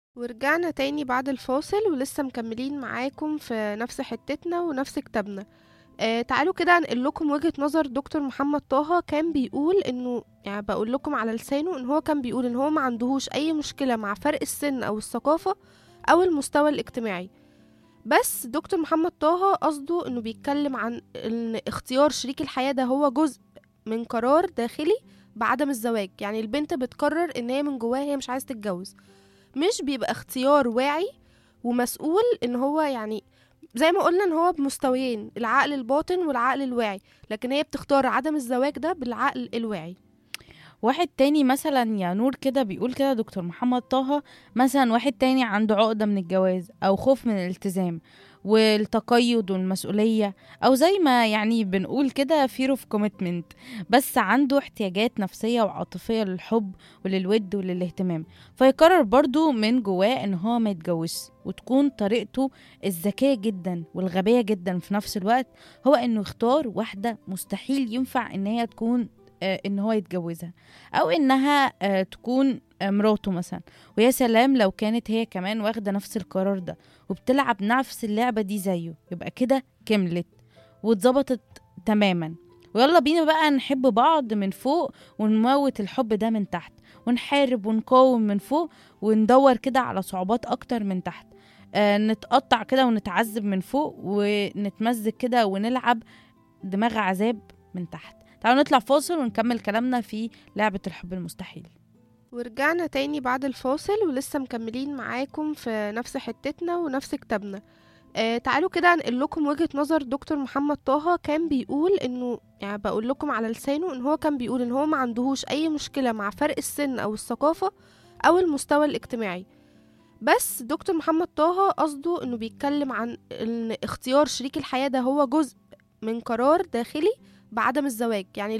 ورجعنا تاني بعد الفاصل ولسه مكملين معاكم في نفس حتتنا ونفس كتابنا آه تعالوا كده انقل لكم وجهة نظر دكتور محمد طه كان بيقول انه يعني بقول لكم على لسانه ان هو كان بيقول ان هو ما عندهوش اي مشكلة مع فرق السن او الثقافة او المستوى الاجتماعي بس دكتور محمد طه قصده انه بيتكلم عن ان اختيار شريك الحياة ده هو جزء من قرار داخلي بعدم الزواج يعني البنت بتقرر ان هي من جواها هي مش عايزة تتجوز مش بيبقى اختيار واعي ومسؤول ان هو يعني زي ما قلنا ان هو بمستويين العقل الباطن والعقل الواعي لكن هي بتختار عدم الزواج ده بالعقل الواعي واحد تاني مثلا يا نور كده بيقول كده دكتور محمد طه مثلا واحد تاني عنده عقدة من الجواز أو خوف من الالتزام والتقيد والمسؤولية أو زي ما يعني بنقول كده fear of commitment بس عنده احتياجات نفسية وعاطفية للحب وللود وللاهتمام فيقرر برضو من جواه ان هو ما يتجوزش وتكون طريقته الذكية جدا والغبية جدا في نفس الوقت هو انه يختار واحدة مستحيل ينفع ان هي تكون آه، ان هو يتجوزها او انها آه، تكون آه، مراته مثلا ويا سلام لو كانت هي كمان واخده نفس القرار ده وبتلعب نفس اللعبه دي زيه يبقى كده كملت واتظبطت تماما ويلا بينا بقى نحب بعض من فوق ونموت الحب ده من تحت ونحارب ونقاوم من فوق وندور كده على صعوبات اكتر من تحت آه نتقطع كده ونتعذب من فوق ونتمزج كده ونلعب دماغ عذاب من تحت تعالوا نطلع فاصل ونكمل كلامنا في لعبة الحب المستحيل ورجعنا تاني بعد الفاصل ولسه مكملين معاكم في نفس حتتنا ونفس كتابنا آه تعالوا كده انقل لكم وجهة نظر دكتور محمد طه كان بيقول انه يعني بقول لكم على لسانه ان هو كان بيقول ان هو ما عندهوش اي مشكلة مع فرق السن او الثقافة او المستوى الاجتماعي بس دكتور محمد طه قصده انه بيتكلم عن ان اختيار شريك الحياة ده هو جزء من قرار داخلي بعدم الزواج يعني